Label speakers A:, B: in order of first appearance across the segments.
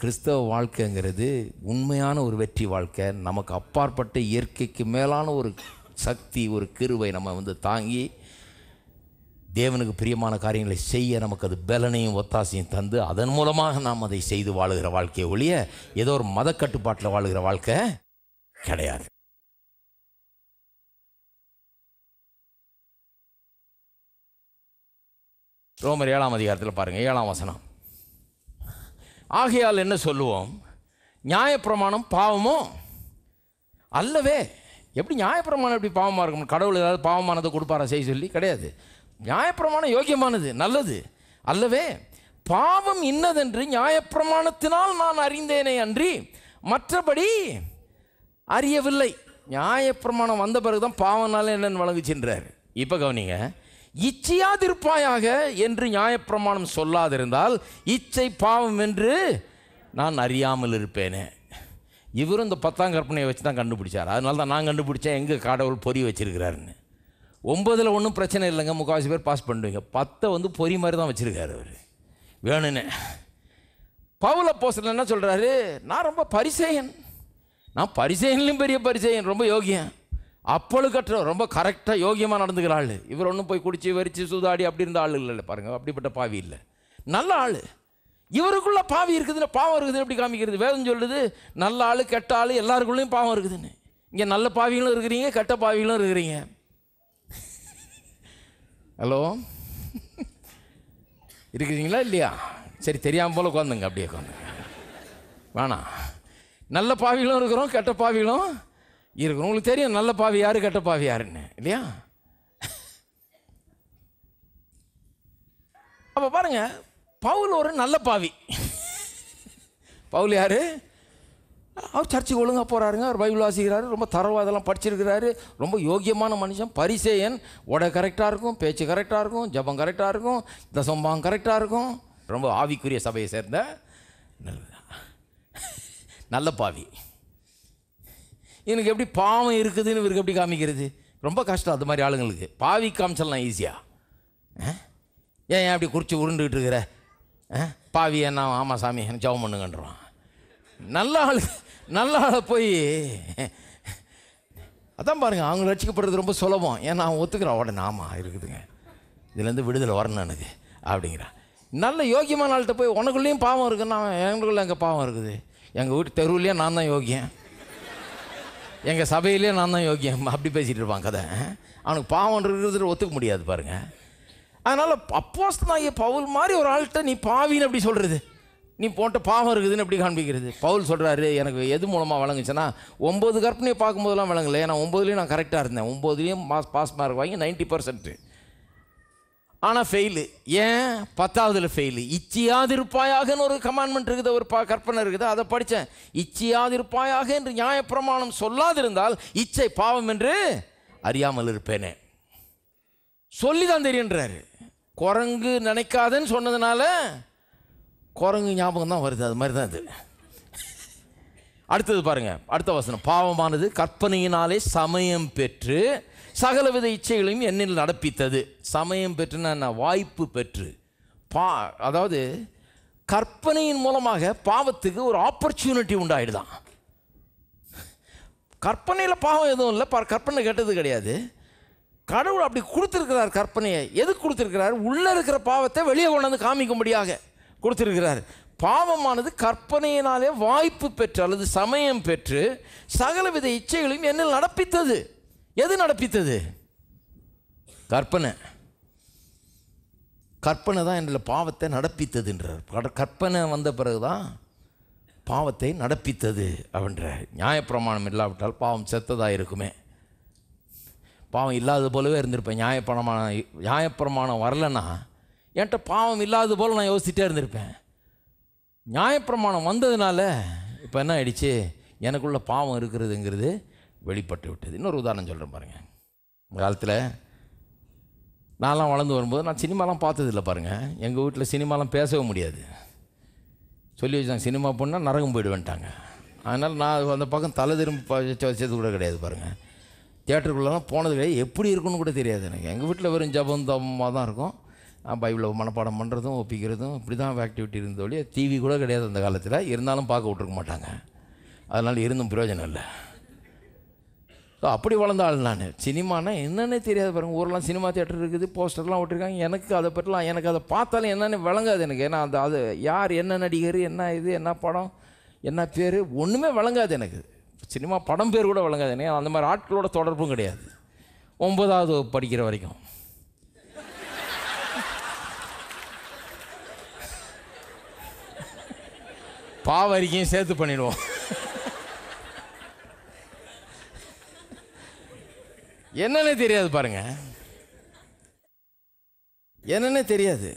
A: கிறிஸ்தவ வாழ்க்கைங்கிறது உண்மையான ஒரு வெற்றி வாழ்க்கை நமக்கு அப்பாற்பட்ட இயற்கைக்கு மேலான ஒரு சக்தி ஒரு கிருவை நம்ம வந்து தாங்கி தேவனுக்கு பிரியமான காரியங்களை செய்ய நமக்கு அது பலனையும் ஒத்தாசையும் தந்து அதன் மூலமாக நாம் அதை செய்து வாழுகிற வாழ்க்கையை ஒழிய ஏதோ ஒரு மத கட்டுப்பாட்டில் வாழுகிற வாழ்க்கை கிடையாது ரோமர் ஏழாம் அதிகாரத்தில் பாருங்கள் ஏழாம் வசனம் ஆகையால் என்ன சொல்லுவோம் நியாயப்பிரமாணம் பாவமோ அல்லவே எப்படி நியாயப்பிரமாணம் எப்படி பாவமாக இருக்கும் கடவுள் ஏதாவது பாவமானதை கொடுப்பாரா செய்ய சொல்லி கிடையாது நியாயப்பிரமாணம் யோக்கியமானது நல்லது அல்லவே பாவம் இன்னதென்று நியாயப்பிரமாணத்தினால் நான் அறிந்தேனே அன்றி மற்றபடி அறியவில்லை நியாயப்பிரமாணம் வந்த பிறகு தான் பாவனால என்னன்னு வழங்குச்சின்றார் இப்போ கவனிங்க இச்சையாதிருப்பாயாக என்று நியாயப்பிரமாணம் சொல்லாதிருந்தால் இச்சை பாவம் என்று நான் அறியாமல் இருப்பேனே இவரும் இந்த பத்தாம் கற்பனையை வச்சு தான் கண்டுபிடிச்சார் அதனால தான் நான் கண்டுபிடிச்சேன் எங்கே கடவுள் பொறி வச்சிருக்கிறாருன்னு ஒம்பதில் ஒன்றும் பிரச்சனை இல்லைங்க முக்கால்வாசி பேர் பாஸ் பண்ணுவீங்க பத்தை வந்து பொறி மாதிரி தான் வச்சுருக்காரு அவர் வேணுன்னு பவுல போஸ்டர் என்ன சொல்கிறாரு நான் ரொம்ப பரிசேயன் நான் பரிசேயன்லையும் பெரிய பரிசேயன் ரொம்ப யோகியன் அப்பொழு கற்ற ரொம்ப கரெக்டாக யோகியமாக நடந்துக்கிற ஆள் இவர் ஒன்றும் போய் குடிச்சு வெறிச்சு சூதாடி அப்படி இருந்த ஆள் இல்லை பாருங்க அப்படிப்பட்ட பாவி இல்லை நல்ல ஆள் இவருக்குள்ள பாவி இருக்குதுன்னு பாவம் இருக்குதுன்னு எப்படி காமிக்கிறது வேதம் சொல்லுது நல்ல ஆள் கெட்ட ஆள் எல்லாருக்குள்ளேயும் பாவம் இருக்குதுன்னு இங்கே நல்ல பாவிகளும் இருக்கிறீங்க கெட்ட பாவிகளும் இருக்கிறீங்க ஹலோ இருக்கிறீங்களா இல்லையா சரி தெரியாமல் போல உட்காந்துங்க அப்படியே உட்காந்துங்க வேணாம் நல்ல பாவிகளும் இருக்கிறோம் கெட்ட பாவிகளும் இருக்கிறோம் உங்களுக்கு தெரியும் நல்ல பாவி யாரு கெட்ட பாவி யாருன்னு இல்லையா அப்போ பாருங்க பவுல் ஒரு நல்ல பாவி பவுல் யாரு அவர் சர்ச்சுக்கு ஒழுங்காக போகிறாருங்க அவர் பைபிள் வாசிக்கிறாரு ரொம்ப தரவா அதெல்லாம் படிச்சிருக்கிறாரு ரொம்ப யோக்கியமான மனுஷன் பரிசேயன் உடை கரெக்டாக இருக்கும் பேச்சு கரெக்டாக இருக்கும் ஜபம் கரெக்டாக இருக்கும் தசம்பாகம் கரெக்டாக இருக்கும் ரொம்ப ஆவிக்குரிய சபையை சேர்ந்த நல்ல- நல்ல பாவி இவனுக்கு எப்படி பாவம் இருக்குதுன்னு இவருக்கு எப்படி காமிக்கிறது ரொம்ப கஷ்டம் அது மாதிரி ஆளுங்களுக்கு பாவி காமிச்சிடலாம் ஈஸியாக ஏன் ஏன் அப்படி குறித்து உருண்டுகிட்டு இருக்கிற ஆ? பாவி என்ன ஆமாம் சாமி எனக்கு ஜெபம் பண்ணுங்கன்றான் நல்ல ஆள் நல்ல ஆளை போய் அதான் பாருங்க அவங்க ரசிக்கப்படுறது ரொம்ப சுலபம் ஏன்னா அவன் ஒத்துக்கிறான் உடனே ஆமாம் இருக்குதுங்க இதுலேருந்து விடுதலை வரணும் எனக்கு அப்படிங்கிறான் நல்ல யோக்கியமான ஆள்கிட்ட போய் உனக்குள்ளேயும் பாவம் இருக்குன்னா எங்களுக்குள்ள எங்கள் பாவம் இருக்குது எங்கள் வீட்டு தெருவுலேயே நான் தான் யோக்கியன் எங்கள் சபையிலே நான் தான் யோக்கியம் அப்படி பேசிகிட்டு இருப்பான் கதை அவனுக்கு பாவம் இருக்கிறது ஒத்துக்க முடியாது பாருங்க அதனால் அப்போஸ் தான் பவுல் மாதிரி ஒரு ஆள்கிட்ட நீ பாவின்னு அப்படி சொல்கிறது நீ போட்ட பாவம் இருக்குதுன்னு எப்படி காண்பிக்கிறது பவுல் சொல்கிறாரு எனக்கு எது மூலமாக வழங்குச்சுன்னா ஒம்பது கற்பனையை பார்க்கும்போதெல்லாம் வழங்கலை ஏன்னா ஒம்பதுலேயும் நான் கரெக்டாக இருந்தேன் ஒம்பதுலேயும் பாஸ் பாஸ் மார்க் வாங்கி நைன்ட்டி பர்சன்ட்டு ஆனால் ஃபெயிலு ஏன் பத்தாவதுல ஃபெயிலு இச்சியாதிருப்பாயாகன்னு ஒரு கமாண்ட்மெண்ட் இருக்குது ஒரு பா கற்பனை இருக்குது அதை படித்தேன் இச்சியாதிருப்பாயாக என்று நியாயப்பிரமாணம் சொல்லாதிருந்தால் இச்சை பாவம் என்று அறியாமல் இருப்பேனே சொல்லி தான் தெரியுன்றாரு குரங்கு நினைக்காதன்னு சொன்னதுனால குரங்கு ஞாபகம் தான் வருது அது மாதிரி தான் இது அடுத்தது பாருங்க அடுத்த வசனம் பாவமானது கற்பனையினாலே சமயம் பெற்று சகலவித இச்சைகளையும் என்னில் நடப்பித்தது சமயம் பெற்றுன்னா என்ன? வாய்ப்பு பெற்று பா அதாவது கற்பனையின் மூலமாக பாவத்துக்கு ஒரு ஆப்பர்ச்சுனிட்டி உண்டாயிடுதான் கற்பனையில் பாவம் எதுவும் இல்லை பா கற்பனை கெட்டது கிடையாது கடவுள் அப்படி கொடுத்துருக்கிறார் கற்பனையை எதுக்கு கொடுத்துருக்கிறார் உள்ளே இருக்கிற பாவத்தை வெளியே கொண்டு வந்து காமிக்கும்படியாக கொடுத்துருக்கிறார் பாவமானது கற்பனையினாலே வாய்ப்பு பெற்று அல்லது சமயம் பெற்று சகலவித இச்சைகளையும் என்னில் நடப்பித்தது எது நடப்பித்தது கற்பனை கற்பனை தான் என்னில் பாவத்தை நடப்பித்ததுன்றார் கட- கற்பனை வந்த பிறகு தான் பாவத்தை நடப்பித்தது அப்படின்ற நியாயப்பிரமாணம் இல்லாவிட்டால் பாவம் செத்ததாக இருக்குமே பாவம் இல்லாத போலவே இருந்திருப்பேன் நியாயப்பிரமாணம் நியாயப்பிரமாணம் வரலன்னா என்கிட்ட பாவம் இல்லாத போல நான் யோசிச்சுட்டே இருந்திருப்பேன் நியாயப்பிரமாணம் வந்ததுனால இப்போ என்ன ஆயிடுச்சு எனக்குள்ள பாவம் இருக்கிறதுங்கிறது வெளிப்பட்டு விட்டது இன்னொரு உதாரணம் சொல்கிறேன் பாருங்கள் இந்த காலத்தில் நான்லாம் வளர்ந்து வரும்போது நான் சினிமாலாம் பார்த்ததில்ல பாருங்கள் எங்கள் வீட்டில் சினிமாலாம் பேசவே முடியாது சொல்லி வச்சாங்க சினிமா போனால் நரகம் போயிடுவேன்ட்டாங்க அதனால் நான் அந்த பக்கம் தலை திரும்பி ப- வச்சு வச்சது கூட கிடையாது பாருங்கள் தியேட்டருக்குள்ளலாம் போனது கிடையாது எப்படி இருக்குன்னு கூட தெரியாது எனக்கு எங்கள் வீட்டில் வெறும் ஜபம் தபமாக தான் இருக்கும் பைபிளை மனப்பாடம் பண்ணுறதும் ஒப்பிக்கிறதும் இப்படி தான் ஆக்டிவிட்டி இருந்த ஒழிய டிவி கூட கிடையாது அந்த காலத்தில் இருந்தாலும் பார்க்க விட்ருக்க மாட்டாங்க அதனால் இருந்தும் பிரயோஜனம் இல்லை ஸோ அப்படி வளர்ந்த ஆள் நான் சினிமானா என்னன்னே தெரியாது பாருங்க ஊரெலாம் சினிமா தியேட்டர் இருக்குது போஸ்டர்லாம் விட்டுருக்காங்க எனக்கு அதை பற்றிலாம் எனக்கு அதை பார்த்தாலும் என்னன்னு விளங்காது எனக்கு ஏன்னா அந்த அது யார் என்ன நடிகர் என்ன இது என்ன படம் என்ன பேர் ஒன்றுமே விளங்காது எனக்கு சினிமா படம் பேர் கூட விளங்காது எனக்கு அந்த மாதிரி ஆட்களோட தொடர்பும் கிடையாது ஒன்பதாவது வகுப்பு படிக்கிற வரைக்கும் பாவரிக்கையும் சேர்த்து பண்ணிடுவோம் என்னன்னே தெரியாது பாருங்க என்னன்னே தெரியாது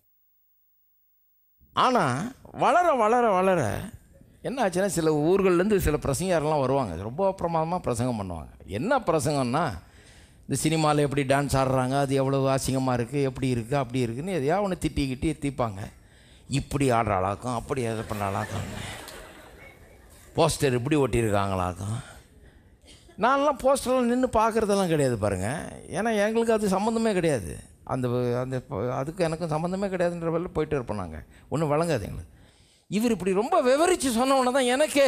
A: ஆனால் வளர வளர வளர என்ன ஆச்சுன்னா சில ஊர்கள்லேருந்து சில பிரசங்கர்லாம் வருவாங்க ரொம்ப பிரமாதமாக பிரசங்கம் பண்ணுவாங்க என்ன பிரசங்கம்னா இந்த சினிமாவில் எப்படி டான்ஸ் ஆடுறாங்க அது எவ்வளோ அசிங்கமாக இருக்குது எப்படி இருக்குது அப்படி இருக்குன்னு எதையா ஒன்று திட்டி கிட்டி தீப்பாங்க இப்படி ஆடுற ஆளாக்கும் அப்படி எதை பண்ண ஆளாக்கும் போஸ்டர் இப்படி ஒட்டியிருக்காங்களாக்கும் நான்லாம் போஸ்டரில் நின்று பார்க்குறதெல்லாம் கிடையாது பாருங்கள் ஏன்னா எங்களுக்கு அது சம்மந்தமே கிடையாது அந்த அந்த அதுக்கு எனக்கும் சம்மந்தமே கிடையாதுன்ற வேலை போயிட்டு இருப்போம் நாங்கள் ஒன்றும் வழங்காது எங்களுக்கு இவர் இப்படி ரொம்ப விவரித்து சொன்ன உடனே தான் எனக்கே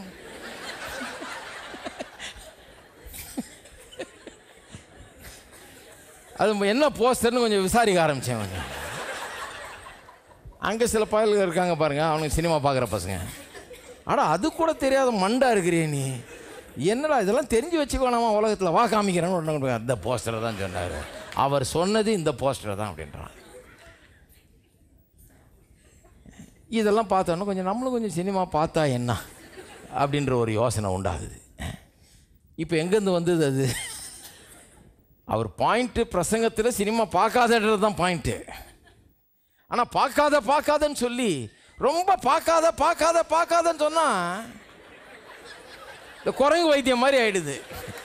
A: அது என்ன போஸ்டர்னு கொஞ்சம் விசாரிக்க ஆரம்பித்தேன் கொஞ்சம் அங்கே சில பயல்கள் இருக்காங்க பாருங்கள் அவனுக்கு சினிமா பார்க்குற பசங்க ஆனால் அது கூட தெரியாத மண்டா இருக்கிறிய நீ என்னடா இதெல்லாம் தெரிஞ்சு வச்சுக்கோனாமா உலகத்தில் வா காமிக்கிறேன்னு ஒன்று அந்த போஸ்டரை தான் சொன்னார் அவர் சொன்னது இந்த போஸ்டரை தான் அப்படின்றான் இதெல்லாம் பார்த்தோன்னா கொஞ்சம் நம்மளும் கொஞ்சம் சினிமா பார்த்தா என்ன அப்படின்ற ஒரு யோசனை உண்டாகுது இப்போ எங்கேருந்து வந்தது அது அவர் பாயிண்ட்டு பிரசங்கத்தில் சினிமா பார்க்காதன்றது தான் பாயிண்ட்டு ஆனால் பார்க்காத பார்க்காதன்னு சொல்லி ரொம்ப பார்க்காத பார்க்காத பார்க்காதன்னு சொன்னால் இந்த குரங்கு வைத்தியம் மாதிரி ஆயிடுது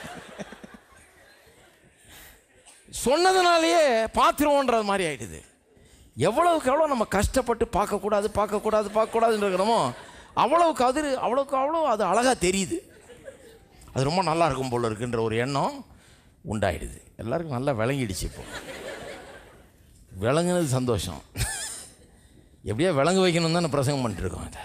A: சொன்னதுனாலேயே பார்த்துருவோன்றது மாதிரி ஆயிடுது எவ்வளவுக்கு எவ்வளோ நம்ம கஷ்டப்பட்டு பார்க்கக்கூடாது பார்க்கக்கூடாது பார்க்கக்கூடாதுன்னு இருக்கிறோமோ அவ்வளவுக்கு அது அவ்வளோக்கு அவ்வளோ அது அழகாக தெரியுது அது ரொம்ப நல்லா இருக்கும் போல இருக்குன்ற ஒரு எண்ணம் உண்டாயிடுது எல்லாருக்கும் நல்லா விளங்கிடுச்சு இப்போ விளங்குனது சந்தோஷம் எப்படியோ விளங்க வைக்கணும் தான் பிரசங்கம் பண்ணிட்டுருக்கோம் அதை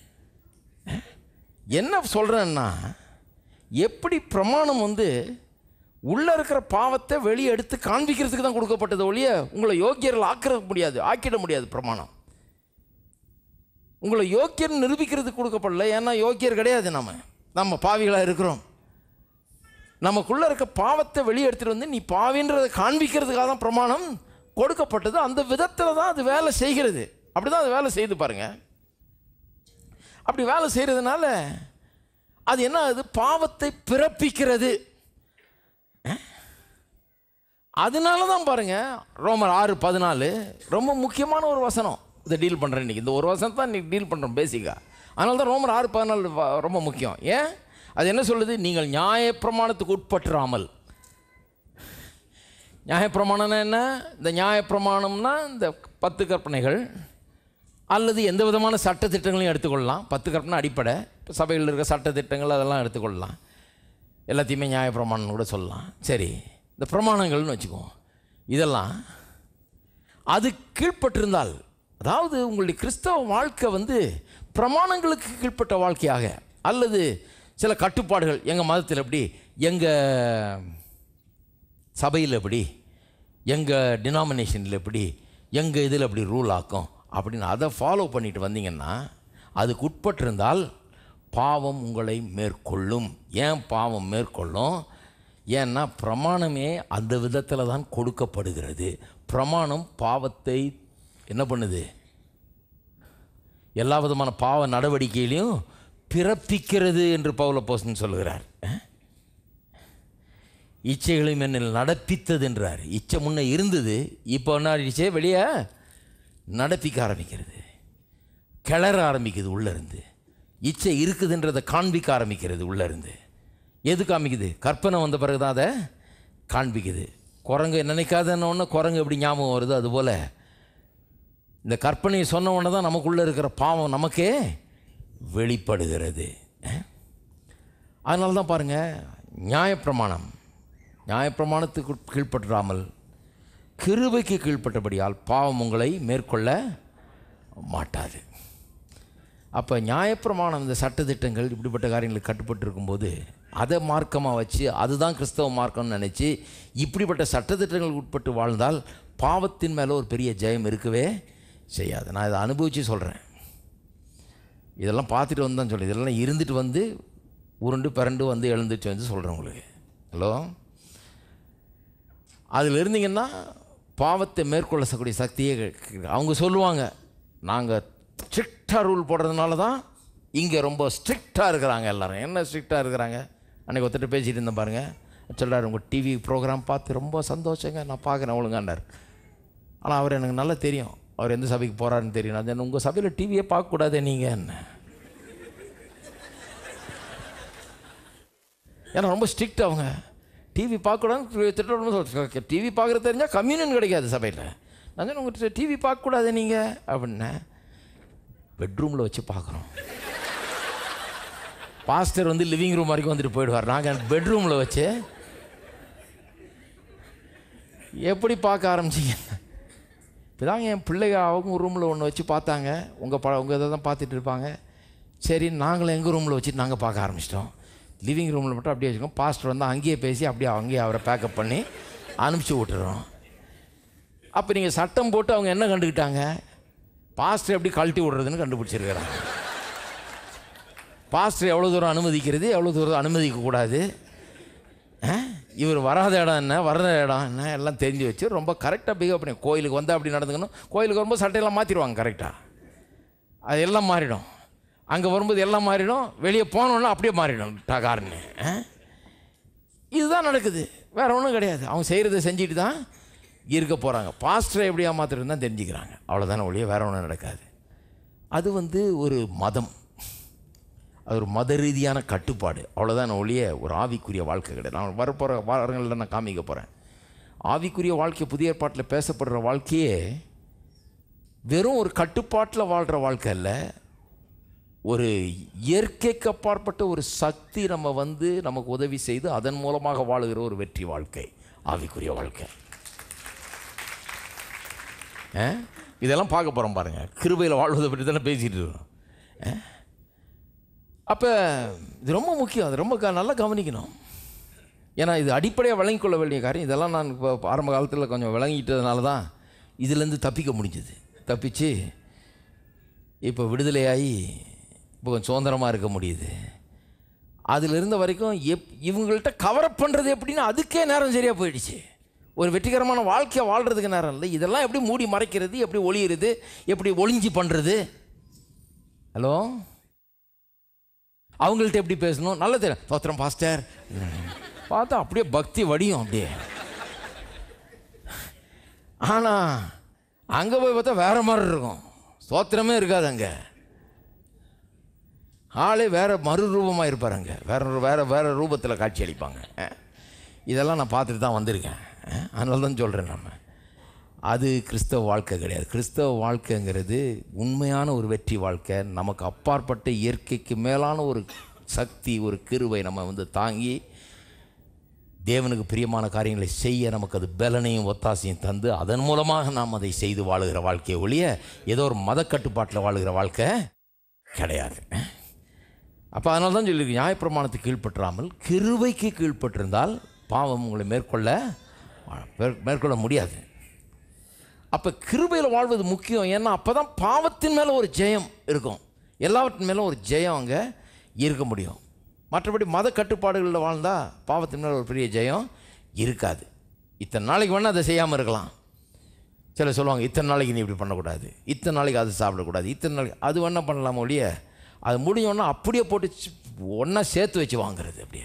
A: என்ன சொல்கிறேன்னா எப்படி பிரமாணம் வந்து உள்ளே இருக்கிற பாவத்தை வெளியே எடுத்து காண்பிக்கிறதுக்கு தான் கொடுக்கப்பட்டது ஒழிய உங்களை யோக்கியர்கள் ஆக்கிட முடியாது ஆக்கிட முடியாது பிரமாணம் உங்களை யோக்கியர் நிரூபிக்கிறதுக்கு கொடுக்கப்படல ஏன்னா யோக்கியர் கிடையாது நம்ம நம்ம பாவிகளாக இருக்கிறோம் நமக்குள்ளே இருக்க பாவத்தை வெளியே எடுத்துகிட்டு வந்து நீ பாவின்றதை காண்பிக்கிறதுக்காக தான் பிரமாணம் கொடுக்கப்பட்டது அந்த விதத்தில் தான் அது வேலை செய்கிறது அப்படி தான் அது வேலை செய்து பாருங்க அப்படி வேலை செய்கிறதுனால அது என்ன ஆகுது பாவத்தை பிறப்பிக்கிறது அதனால தான் பாருங்க ரோமர் ஆறு பதினாலு ரொம்ப முக்கியமான ஒரு வசனம் இதை டீல் பண்ணுறேன் இன்றைக்கி இந்த ஒரு வசனம் தான் இன்றைக்கி டீல் பண்ணுறோம் பேசிக்காக அதனால தான் ரோமர் ஆறு பதினாலு வ- ரொம்ப முக்கியம் ஏன் அது என்ன சொல்லுது நீங்கள் நியாயப்பிரமாணத்துக்கு உட்பட்டுறாமல் நியாயப்பிரமாணம்னா என்ன இந்த நியாயப்பிரமாணம்னா இந்த பத்து கற்பனைகள் அல்லது எந்த விதமான சட்டத்திட்டங்களையும் எடுத்துக்கொள்ளலாம் பத்து கற்பனை அடிப்படை இப்போ சபையில் இருக்க சட்டத்திட்டங்கள் அதெல்லாம் எடுத்துக்கொள்ளலாம் எல்லாத்தையுமே நியாயப்பிரமாணம்னு கூட சொல்லலாம் சரி இந்த பிரமாணங்கள்னு வச்சுக்குவோம் இதெல்லாம் அது கீழ்ப்பட்டிருந்தால் அதாவது உங்களுடைய கிறிஸ்தவ வாழ்க்கை வந்து பிரமாணங்களுக்கு கீழ்ப்பட்ட வாழ்க்கையாக அல்லது சில கட்டுப்பாடுகள் எங்கள் மதத்தில் எப்படி எங்கள் சபையில் எப்படி எங்கள் டினாமினேஷனில் எப்படி எங்கள் இதில் எப்படி ரூல் ஆக்கும் அப்படின்னு அதை ஃபாலோ பண்ணிட்டு வந்தீங்கன்னா அதுக்கு உட்பட்டிருந்தால் பாவம் உங்களை மேற்கொள்ளும் ஏன் பாவம் மேற்கொள்ளும் ஏன்னா பிரமாணமே அந்த விதத்தில் தான் கொடுக்கப்படுகிறது பிரமாணம் பாவத்தை என்ன பண்ணுது எல்லா விதமான பாவ நடவடிக்கையிலையும் பிறப்பிக்கிறது என்று பவுலப்போசன் சொல்கிறார் அஹ்? இச்சைகளையும் என்னில் நடப்பித்தது என்றார் இச்சை முன்ன இருந்தது இப்போ என்ன ஆயிடுச்சே வெளியே நடப்பிக்க ஆரம்பிக்கிறது கிளற ஆரம்பிக்குது உள்ளே இருந்து இச்சை இருக்குதுன்றதை காண்பிக்க ஆரம்பிக்கிறது உள்ளே இருந்து எது காமிக்குது கற்பனை வந்த பிறகு தான் அதை காண்பிக்குது குரங்கு நினைக்காதன்னு குரங்கு எப்படி ஞாபகம் வருது அதுபோல் இந்த கற்பனையை சொன்ன உடனே தான் நமக்குள்ளே இருக்கிற பாவம் நமக்கே வெளிப்படுகிறது அஹ்? அதனால தான் பாருங்கள் நியாயப்பிரமாணம் நியாயப்பிரமாணத்துக்கு கீழ்ப்பற்றாமல் கிருபைக்கு கீழ்ப்பட்டபடியால் பாவம் உங்களை மேற்கொள்ள மாட்டாது அப்போ நியாயப்பிரமாணம் இந்த சட்டத்திட்டங்கள் இப்படிப்பட்ட காரியங்களுக்கு கட்டுப்பட்டு இருக்கும்போது அதை மார்க்கமாக வச்சு அதுதான் கிறிஸ்தவ மார்க்கம்னு நினச்சி இப்படிப்பட்ட சட்டத்திட்டங்களுக்கு உட்பட்டு வாழ்ந்தால் பாவத்தின் மேலே ஒரு பெரிய ஜெயம் இருக்கவே செய்யாது நான் இதை அனுபவித்து சொல்கிறேன் இதெல்லாம் பார்த்துட்டு வந்து தான் சொல்கிறேன் இதெல்லாம் இருந்துட்டு வந்து உருண்டு பிறண்டு வந்து எழுந்துட்டு வந்து சொல்கிறேன் உங்களுக்கு ஹலோ அதில் இருந்தீங்கன்னா பாவத்தை மேற்கொள்ள கூடிய சக்தியே கிடை- அவங்க சொல்லுவாங்க நாங்கள் ஸ்ட்ரிக்டாக ரூல் போடுறதுனால தான் இங்கே ரொம்ப ஸ்ட்ரிக்டாக இருக்கிறாங்க எல்லாரும் என்ன ஸ்ட்ரிக்டாக இருக்கிறாங்க அன்றைக்கி ஒருத்தர் பேசிகிட்டு இருந்தேன் பாருங்கள் சொல்கிறார் உங்கள் டிவி ப்ரோக்ராம் பார்த்து ரொம்ப சந்தோஷங்க நான் பார்க்குறேன் ஒழுங்காண்டார் ஆனால் அவர் எனக்கு நல்லா தெரியும் அவர் எந்த சபைக்கு போகிறாருன்னு தெரியும் நான் உங்கள் சபையில் டிவியே பார்க்கக்கூடாதே நீங்கள் என்ன ஏன்னா ரொம்ப ஸ்ட்ரிக்ட் அவங்க டிவி பார்க்கக்கூடாது திட்டம் டிவி பார்க்குறது தெரிஞ்சால் கம்யூனியன் கிடைக்காது சபையில் நான் சொன்னேன் உங்கள் டிவி பார்க்கக்கூடாது நீங்கள் அப்படின்னேன் பெட்ரூமில் வச்சு பார்க்குறோம் பாஸ்டர் வந்து லிவிங் ரூம் வரைக்கும் வந்துட்டு போயிடுவார் நாங்கள் பெட்ரூமில் வச்சு எப்படி பார்க்க ஆரம்பிச்சிங்க இப்போதாங்க என் பிள்ளைங்க அவங்க ரூமில் ஒன்று வச்சு பார்த்தாங்க உங்கள் ப உங்கள் இதை தான் பார்த்துட்டு இருப்பாங்க சரி நாங்களும் எங்கள் ரூமில் வச்சுட்டு நாங்கள் பார்க்க ஆரம்பிச்சிட்டோம் லிவிங் ரூமில் மட்டும் அப்படியே வச்சுக்கோம் பாஸ்டர் வந்து அங்கேயே பேசி அப்படியே அங்கேயே அவரை பேக்கப் பண்ணி அனுப்பிச்சி விட்டுறோம் அப்போ நீங்கள் சட்டம் போட்டு அவங்க என்ன கண்டுக்கிட்டாங்க பாஸ்டர் எப்படி கழட்டி விடுறதுன்னு கண்டுபிடிச்சிருக்கிறாங்க பாஸ்டர் எவ்வளோ தூரம் அனுமதிக்கிறது எவ்வளோ தூரம் அனுமதிக்கக்கூடாது ஆ? இவர் வராத இடம் என்ன வர்ற இடம் என்ன எல்லாம் தெரிஞ்சு வச்சு ரொம்ப கரெக்டாக பிஹேவ் பண்ணி கோயிலுக்கு வந்தால் அப்படி நடந்துக்கணும் கோயிலுக்கு வரும்போது சட்டையெல்லாம் மாற்றிடுவாங்க கரெக்டாக அது எல்லாம் மாறிடும் அங்கே வரும்போது எல்லாம் மாறிடும் வெளியே போனோன்னா அப்படியே மாறிடும் டகார்னு ஆ? இதுதான் நடக்குது வேற ஒன்றும் கிடையாது அவங்க செய்கிறத செஞ்சுட்டு தான் இருக்க போகிறாங்க பாஸ்டரை எப்படி ஏமாத்துறதுன்னு தான் தெரிஞ்சுக்கிறாங்க அவ்வளோதானே ஒழிய வேற ஒன்றும் நடக்காது அது வந்து ஒரு மதம் அது ஒரு மத ரீதியான கட்டுப்பாடு அவ்வளோதான் ஒழிய ஒரு ஆவிக்குரிய வாழ்க்கை கிடையாது நான் வரப்போகிற வாரங்களில் நான் காமிக்க போகிறேன் ஆவிக்குரிய வாழ்க்கை புதிய ஏற்பாட்டில் பேசப்படுற வாழ்க்கையே வெறும் ஒரு கட்டுப்பாட்டில் வாழ்கிற வாழ்க்கை இல்லை ஒரு இயற்கைக்கு அப்பாற்பட்ட ஒரு சக்தி நம்ம வந்து நமக்கு உதவி செய்து அதன் மூலமாக வாழுகிற ஒரு வெற்றி வாழ்க்கை ஆவிக்குரிய வாழ்க்கை ஆ? இதெல்லாம் பார்க்க போகிறோம் பாருங்கள் கிருபையில் வாழ்வதை பற்றி தானே பேசிகிட்டு இருக்கோம் ஆ? அப்போ இது ரொம்ப முக்கியம் அது ரொம்ப க- நல்லா கவனிக்கணும் ஏன்னா இது அடிப்படையாக விளங்கிக் கொள்ள வேண்டிய காரியம் இதெல்லாம் நான் இப்போ ஆரம்ப காலத்தில் கொஞ்சம் விளங்கிட்டதுனால தான் இதுலேருந்து தப்பிக்க முடிஞ்சது தப்பிச்சு இப்போ விடுதலையாகி இப்போ கொஞ்சம் சுதந்திரமாக இருக்க முடியுது அதில் இருந்த வரைக்கும் எப் இவங்கள்ட்ட கவரப் பண்ணுறது எப்படின்னு அதுக்கே நேரம் சரியாக போயிடுச்சு ஒரு வெற்றிகரமான வாழ்க்கையை வாழ்கிறதுக்கு நேரம் இல்லை இதெல்லாம் எப்படி மூடி மறைக்கிறது எப்படி ஒளியிறது எப்படி ஒளிஞ்சு பண்ணுறது ஹலோ அவங்கள்ட்ட எப்படி பேசணும் நல்ல தெரியும் தோத்திரம் பாஸ்டர் பார்த்தா அப்படியே பக்தி வடியும் அப்படியே ஆனால் அங்கே போய் பார்த்தா வேற மாதிரி இருக்கும் ஸ்தோத்திரமே இருக்காது அங்கே ஆளே வேற மறுரூபமாக இருப்பார் அங்கே வேற ஒரு- வேற வேற ரூபத்தில் காட்சி அளிப்பாங்க அஹ். இதெல்லாம் நான் பார்த்துட்டு தான் வந்திருக்கேன் அஹ். அதனால தான் சொல்கிறேன் நம்ம அது கிறிஸ்தவ வாழ்க்கை கிடையாது கிறிஸ்தவ வாழ்க்கைங்கிறது உண்மையான ஒரு வெற்றி வாழ்க்கை நமக்கு அப்பாற்பட்ட இயற்கைக்கு மேலான ஒரு சக்தி ஒரு கிருவை நம்ம வந்து தாங்கி தேவனுக்கு பிரியமான காரியங்களை செய்ய நமக்கு அது பலனையும் ஒத்தாசையும் தந்து அதன் மூலமாக நாம் அதை செய்து வாழுகிற வாழ்க்கையை ஒழிய ஏதோ ஒரு மத கட்டுப்பாட்டில் வாழுகிற வாழ்க்கை கிடையாது அப்போ அதனால தான் சொல்லியிருக்கு நியாயப்பிரமாணத்துக்கு கீழ்ப்பற்றாமல் கிருபைக்கு கீழ்ப்பட்டிருந்தால் பாவம் உங்களை மேற்கொள்ள மேற்- மேற்கொள்ள முடியாது அப்போ கிருபையில் வாழ்வது முக்கியம் ஏன்னா அப்போ தான் பாவத்தின் மேலே ஒரு ஜெயம் இருக்கும் எல்லாவற்றின் மேலும் ஒரு ஜெயம் அங்கே இருக்க முடியும் மற்றபடி மத கட்டுப்பாடுகளில் வாழ்ந்தால் பாவத்தின் மேலே ஒரு பெரிய ஜெயம் இருக்காது இத்தனை நாளைக்கு வேணால் அதை செய்யாமல் இருக்கலாம் சில சொல்லுவாங்க இத்தனை நாளைக்கு நீ இப்படி பண்ணக்கூடாது இத்தனை நாளைக்கு அது சாப்பிடக்கூடாது இத்தனை நாளைக்கு அது வேணால் பண்ணலாம் ஒழிய அது முடிஞ்சோன்னா அப்படியே போட்டு ஒன்றா சேர்த்து வச்சு வாங்குறது அப்படியே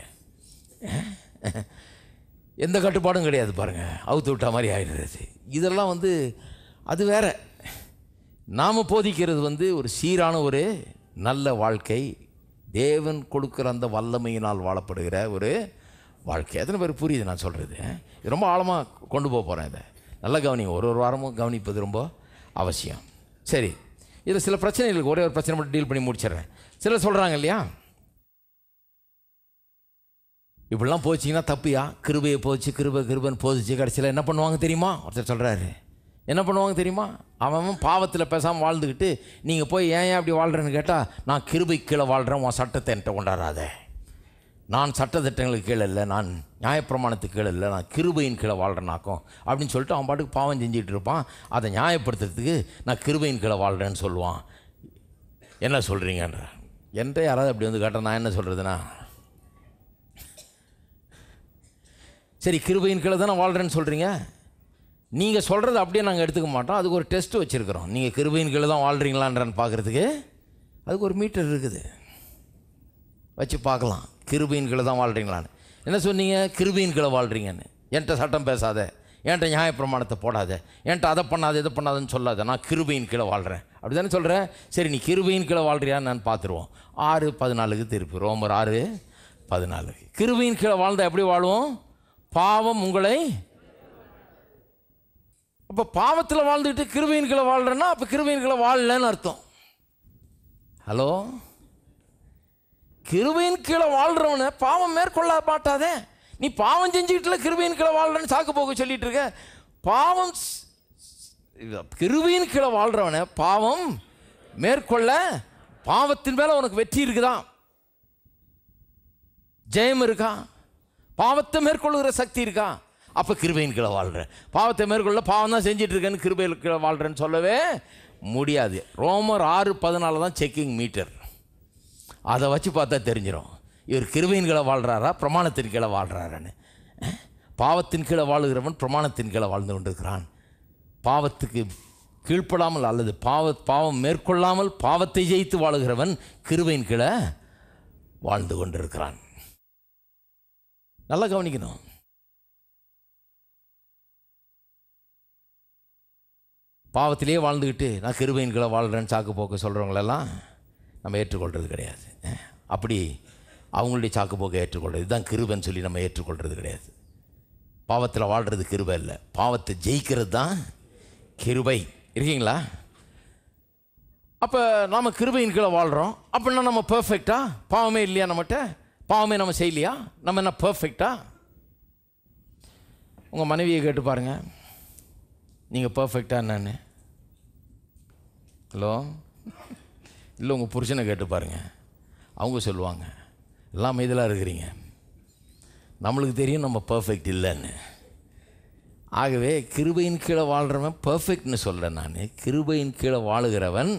A: எந்த கட்டுப்பாடும் கிடையாது பாருங்கள் அவுத்து விட்ட மாதிரி ஆயிடுறது இதெல்லாம் வந்து அது வேற நாம் போதிக்கிறது வந்து ஒரு சீரான ஒரு நல்ல வாழ்க்கை தேவன் கொடுக்குற அந்த வல்லமையினால் வாழப்படுகிற ஒரு வாழ்க்கை எத்தனை பேர் புரியுது நான் சொல்கிறது இது ரொம்ப ஆழமாக கொண்டு போக போகிறேன் இதை நல்லா கவனிங்க ஒரு ஒரு வாரமும் கவனிப்பது ரொம்ப அவசியம் சரி இதில் சில பிரச்சனைகளுக்கு ஒரே ஒரு பிரச்சனை மட்டும் டீல் பண்ணி முடிச்சிடுறேன் சிலர் சொல்கிறாங்க இல்லையா இப்படிலாம் போச்சிங்கன்னா தப்பியா கிருபையை போச்சு கிருபை கிருபைன்னு போதிச்சு கடைசியில் என்ன பண்ணுவாங்க தெரியுமா ஒருத்தர் சொல்கிறாரு என்ன பண்ணுவாங்க தெரியுமா அவன் அவன் பாவத்தில் பேசாமல் வாழ்ந்துக்கிட்டு நீங்கள் போய் ஏன் ஏன் அப்படி வாழ்கிறேன்னு கேட்டால் நான் கிருபை கீழே வாழ்கிறேன் உன் சட்டத்தை என்கிட்ட கொண்டாடாத நான் சட்டத்திட்டங்களுக்கு கீழே இல்லை நான் நியாயப்பிரமாணத்துக்கு கீழே இல்லை நான் கிருபையின் கீழே வாழ்கிறேனாக்கும் அப்படின்னு சொல்லிட்டு அவன் பாட்டுக்கு பாவம் செஞ்சுட்டு இருப்பான் அதை நியாயப்படுத்துறதுக்கு நான் கிருபையின் கீழே வாழ்கிறேன்னு சொல்லுவான் என்ன சொல்கிறீங்கன்ற என்கிட்ட யாராவது அப்படி வந்து கேட்டால் நான் என்ன சொல்கிறதுனா சரி கிருபையின் கீழே தானே வாழ்கிறேன்னு சொல்கிறீங்க நீங்கள் சொல்கிறது அப்படியே நாங்கள் எடுத்துக்க மாட்டோம் அதுக்கு ஒரு டெஸ்ட் வச்சுருக்கிறோம் நீங்கள் கிருபையின் கீழே தான் வாழ்கிறீங்களான்றன்னு பார்க்குறதுக்கு அதுக்கு ஒரு மீட்டர் இருக்குது வச்சு பார்க்கலாம் கிருபையின் கீழே தான் வாழ்கிறீங்களான்னு என்ன சொன்னீங்க கிருபையின் கீழே வாழ்கிறீங்கன்னு என்கிட்ட சட்டம் பேசாத என்கிட்ட நியாயப்பிரமாணத்தை போடாத என்கிட்ட அதை பண்ணாத இதை பண்ணாதன்னு சொல்லாத நான் கிருபையின் கீழே வாழ்கிறேன் அப்படி தானே சொல்கிறேன் சரி நீ கிருபையின் கீழே வாழ்கிறியான்னு நான் பார்த்துருவோம் ஆறு பதினாலுக்கு திருப்பி ரோமர் ஆறு பதினாலுக்கு கிருபையின் கீழே வாழ்ந்தா எப்படி வாழுவோம் பாவம் உங்களை அப்போ பாவத்தில் வாழ்ந்துட்டு கிருபையின் கீழே வாழ்கிறேன்னா அப்போ கிருபையின் கீழே வாழலன்னு அர்த்தம் ஹலோ கிருபையின் கீழே வாழ்கிறவனை பாவம் மேற்கொள்ள மாட்டாதே நீ பாவம் செஞ்சுக்கிட்டுல கிருபையின் கீழே வாழ்றேன்னு சாக்கு போக சொல்லிட்டு இருக்க பாவம் ஸ்- இது கிருபையின் கீழே வாழ்கிறவனை பாவம் மேற்கொள்ள பாவத்தின் மேலே உனக்கு வெற்றி இருக்குதா ஜெயம் இருக்கா பாவத்தை மேற்கொள்ளுகிற சக்தி இருக்கா அப்போ கிருபையின் கீழே வாழ்கிற பாவத்தை மேற்கொள்ள பாவம் தான் செஞ்சுட்டு இருக்கேன்னு கிருபையில் கீழே வாழ்கிறேன்னு சொல்லவே முடியாது ரோமர் ஆறு பதினாலு தான் செக்கிங் மீட்டர் அதை வச்சு பார்த்தா தெரிஞ்சிடும் இவர் கிருபையின் கீழே வாழ்கிறாரா பிரமாணத்தின் கீழே வாழ்கிறாரான்னு அஹ்? பாவத்தின் கீழே வாழுகிறவன் பிரமாணத்தின் கீழே வாழ்ந்து கொண்டிருக்கிறான் பாவத்துக்கு கீழ்ப்படாமல் அல்லது பாவ பாவம் மேற்கொள்ளாமல் பாவத்தை ஜெயித்து வாழுகிறவன் கிருபையின் கீழே வாழ்ந்து கொண்டிருக்கிறான் நல்லா கவனிக்கணும் பாவத்திலேயே வாழ்ந்துக்கிட்டு நான் கிருபையின் கீழே வாழ்கிறேன்னு சாக்கு போக்கு சொல்கிறவங்களெல்லாம் நம்ம ஏற்றுக்கொள்கிறது கிடையாது அஹ், அப்படி அவங்களுடைய சாக்கு போக்கை ஏற்றுக்கொள்கிறது இதுதான் கிருபைன்னு சொல்லி நம்ம ஏற்றுக்கொள்கிறது கிடையாது பாவத்தில் வாழ்கிறது கிருபை இல்லை பாவத்தை ஜெயிக்கிறது தான் கிருபை இருக்கீங்களா அப்போ நாம் கிருபையின் கீழே வாழ்கிறோம் அப்படின்னா நம்ம பர்ஃபெக்டா பாவமே இல்லையா நம்மகிட்ட பாவமே நம்ம செய்யலையா நம்ம என்ன பர்ஃபெக்டா உங்கள் மனைவியை கேட்டு பாருங்க நீங்கள் பர்ஃபெக்டா என்னன்னு ஹலோ இல்லை உங்கள் புருஷனை கேட்டு பாருங்க அவங்க சொல்லுவாங்க எல்லாம் அமைதியாக இருக்கிறீங்க நம்மளுக்கு தெரியும் நம்ம பர்ஃபெக்ட் இல்லைன்னு ஆகவே கிருபையின் கீழே வாழ்கிறவன் பர்ஃபெக்ட்னு சொல்கிறேன் நான் கிருபையின் கீழே வாழுகிறவன்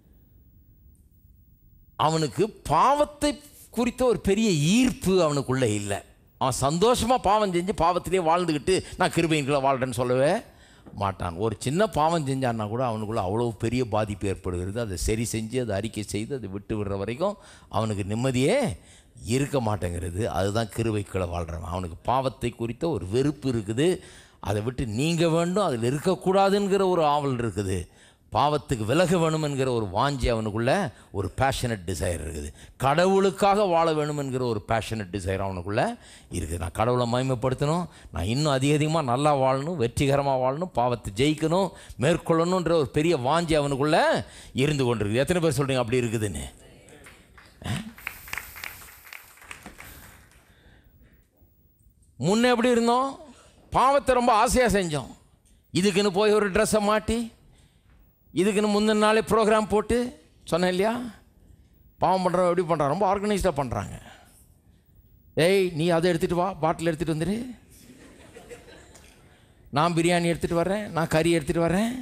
A: அவனுக்கு பாவத்தை குறித்த ஒரு பெரிய ஈர்ப்பு அவனுக்குள்ளே இல்லை அவன் சந்தோஷமாக பாவம் செஞ்சு பாவத்திலே வாழ்ந்துக்கிட்டு நான் கிருபையின் கீழே வாழ்கிறேன்னு சொல்லவே மாட்டான் ஒரு சின்ன பாவம் செஞ்சான்னா கூட அவனுக்குள்ள அவ்வளோ பெரிய பாதிப்பு ஏற்படுகிறது அதை சரி செஞ்சு அதை அறிக்கை செய்து அதை விட்டு விடுற வரைக்கும் அவனுக்கு நிம்மதியே இருக்க மாட்டேங்கிறது அதுதான் கிருபைக்குள்ளே வாழ்கிறவன் அவனுக்கு பாவத்தை குறித்த ஒரு வெறுப்பு இருக்குது அதை விட்டு நீங்க வேண்டும் அதில் இருக்கக்கூடாதுங்கிற ஒரு ஆவல் இருக்குது பாவத்துக்கு விலக வேணும் என்கிற ஒரு வாஞ்சி அவனுக்குள்ள ஒரு பேஷனட் டிசைர் இருக்குது கடவுளுக்காக வாழ வேணும் என்கிற ஒரு பேஷனட் டிசைர் அவனுக்குள்ள இருக்குது நான் கடவுளை மகிமைப்படுத்தணும் நான் இன்னும் அதிக அதிகமாக நல்லா வாழணும் வெற்றிகரமாக வாழணும் பாவத்தை ஜெயிக்கணும் மேற்கொள்ளணுன்ற ஒரு பெரிய வாஞ்சி அவனுக்குள்ள இருந்து கொண்டிருக்குது எத்தனை பேர் சொல்கிறீங்க அப்படி இருக்குதுன்னு முன்ன எப்படி இருந்தோம் பாவத்தை ரொம்ப ஆசையாக செஞ்சோம் இதுக்குன்னு போய் ஒரு ட்ரெஸ்ஸை மாட்டி இதுக்குன்னு முந்தின நாளே ப்ரோக்ராம் போட்டு சொன்னேன் இல்லையா பாவம் பண்ணுறவன் எப்படி பண்ணுறான் ரொம்ப ஆர்கனைஸ்டாக பண்ணுறாங்க ஏய் நீ அதை எடுத்துகிட்டு வா பாட்டில் எடுத்துகிட்டு வந்துடு நான் பிரியாணி எடுத்துகிட்டு வர்றேன் நான் கறி எடுத்துகிட்டு வர்றேன்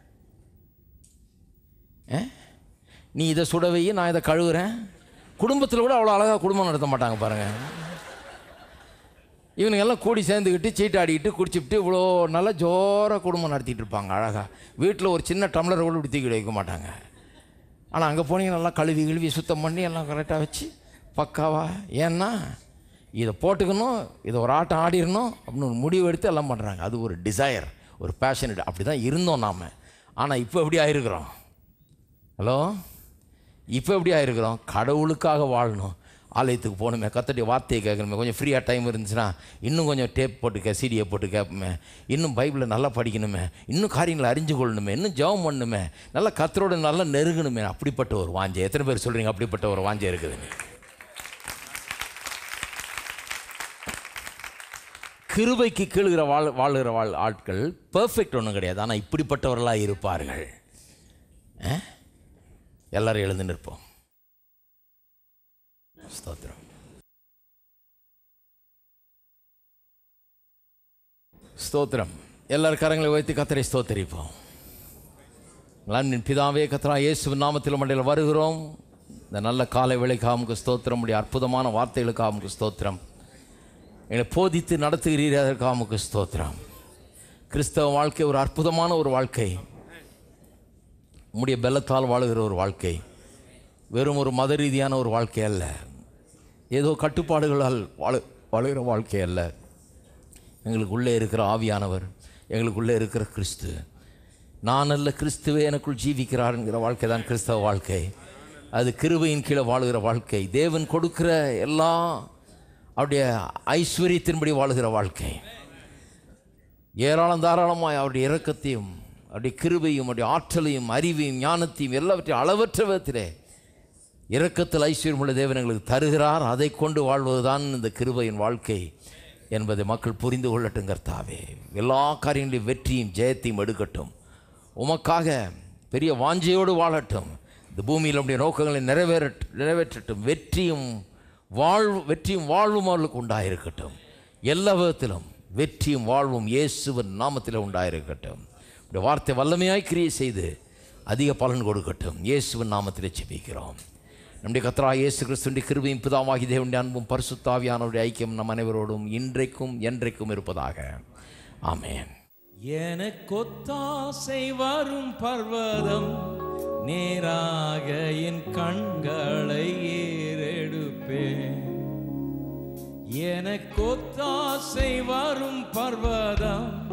A: ஆ? நீ இதை சுட வை நான் இதை கழுவுறேன் குடும்பத்தில் கூட அவ்வளோ அழகாக குடும்பம் நடத்த மாட்டாங்க பாருங்கள் இவனுங்க எல்லாம் கூடி சேர்ந்துக்கிட்டு சீட்டாடிக்கிட்டு குடிச்சுக்கிட்டு இவ்வளோ நல்லா ஜோராக குடும்பம் நடத்திட்டு இருப்பாங்க அழகாக வீட்டில் ஒரு சின்ன டம்ளர் கூட இப்படி தூக்கி வைக்க மாட்டாங்க ஆனால் அங்கே போனீங்க நல்லா கழுவி கழுவி சுத்தம் பண்ணி எல்லாம் கரெக்டாக வச்சு பக்காவா ஏன்னா இதை போட்டுக்கணும் இதை ஒரு ஆட்டம் ஆடிடணும் அப்படின்னு ஒரு முடிவு எடுத்து எல்லாம் பண்ணுறாங்க அது ஒரு டிசையர் ஒரு பேஷனட் அப்படி தான் இருந்தோம் நாம் ஆனால் இப்போ எப்படி ஆயிருக்கிறோம் ஹலோ இப்போ எப்படி ஆயிருக்கிறோம் கடவுளுக்காக வாழணும் ஆலயத்துக்கு போகணுமே கத்தடைய வார்த்தையை கேட்கணுமே கொஞ்சம் ஃப்ரீயாக டைம் இருந்துச்சுன்னா இன்னும் கொஞ்சம் டேப் போட்டு கே சீடியை போட்டு கேட்போமே இன்னும் பைபிளை நல்லா படிக்கணுமே இன்னும் காரியங்களை அறிஞ்சு கொள்ளணுமே இன்னும் ஜெபம் பண்ணணுமே நல்லா கத்தரோட நல்லா நெருங்கணுமே அப்படிப்பட்ட ஒரு வாஞ்சை எத்தனை பேர் சொல்கிறீங்க அப்படிப்பட்ட ஒரு வாஞ்சை இருக்குதுன்னு கிருபைக்கு கீழுகிற வாழ் வாழுகிற வாழ் ஆட்கள் பெர்ஃபெக்ட் ஒன்றும் கிடையாது ஆனால் இப்படிப்பட்டவர்களாக இருப்பார்கள் ஆ? எல்லாரும் எழுந்து நிற்போம் ஸ்தோத்திரம் ஸ்தோத்திரம் எல்லாரும் கரங்களை வைத்து கத்தரை ஸ்தோத்தரிப்போம் அன்பின் பிதாவே கத்ரா இயேசுவின் நாமத்தில் மண்டையில் வருகிறோம் இந்த நல்ல காலை வேலைக்காக உமக்கு ஸ்தோத்திரம் உடைய அற்புதமான வார்த்தைகளுக்காக உமக்கு ஸ்தோத்திரம் எங்களை போதித்து நடத்துகிறீர் அதற்காக உமக்கு ஸ்தோத்திரம் கிறிஸ்தவ வாழ்க்கை ஒரு அற்புதமான ஒரு வாழ்க்கை உம்முடைய பலத்தால் வாழுகிற ஒரு வாழ்க்கை வெறும் ஒரு மத ரீதியான ஒரு வாழ்க்கை அல்ல ஏதோ கட்டுப்பாடுகளால் வாழ வாழுகிற வாழ்க்கை அல்ல எங்களுக்குள்ளே இருக்கிற ஆவியானவர் எங்களுக்குள்ளே இருக்கிற கிறிஸ்து நான் அல்ல கிறிஸ்துவே எனக்குள் ஜீவிக்கிறார் என்கிற வாழ்க்கை தான் கிறிஸ்தவ வாழ்க்கை அது கிருபையின் கீழே வாழுகிற வாழ்க்கை தேவன் கொடுக்கிற எல்லா அவருடைய ஐஸ்வர்யத்தின்படி வாழுகிற வாழ்க்கை ஏராளம் தாராளமாய் அவருடைய இரக்கத்தையும் அவருடைய கிருபையும் அவருடைய ஆற்றலையும் அறிவையும் ஞானத்தையும் எல்லாவற்றையும் அளவற்ற விதத்திலே இரக்கத்தில் ஐஸ்வர்யம் உள்ள தேவன் எங்களுக்கு தருகிறார் அதை கொண்டு வாழ்வதுதான் இந்த கிருபையின் வாழ்க்கை என்பதை மக்கள் புரிந்து கொள்ளட்டும் கர்த்தாவே எல்லா காரியங்களையும் வெற்றியும் ஜெயத்தையும் எடுக்கட்டும் உமக்காக பெரிய வாஞ்சையோடு வாழட்டும் இந்த பூமியில் நம்முடைய நோக்கங்களை நிறைவேற நிறைவேற்றட்டும் வெற்றியும் வாழ்வு வெற்றியும் வாழ்வும் அவர்களுக்கு உண்டாயிருக்கட்டும் எல்லா விதத்திலும் வெற்றியும் வாழ்வும் இயேசுவின் நாமத்தில் உண்டாயிருக்கட்டும் இந்த வார்த்தை வல்லமையாய் கிரியை செய்து அதிக பலன் கொடுக்கட்டும் இயேசுவின் நாமத்திலே செபிக்கிறோம் நம்முடைய கத்ரா இயேசு கிறிஸ்துவின் கிருபையும் பிதாவாகி தேவனுடைய அன்பும் பரிசுத்தாவியானவருடைய ஐக்கியம் நம் அனைவரோடும் இன்றைக்கும் என்றைக்கும் இருப்பதாக ஆமென்
B: எனக்கொத்தாசை வரும் பர்வதம் நேராக என் கண்களை ஏறெடுப்பேன் எனக்கொத்தாசை வரும் பர்வதம்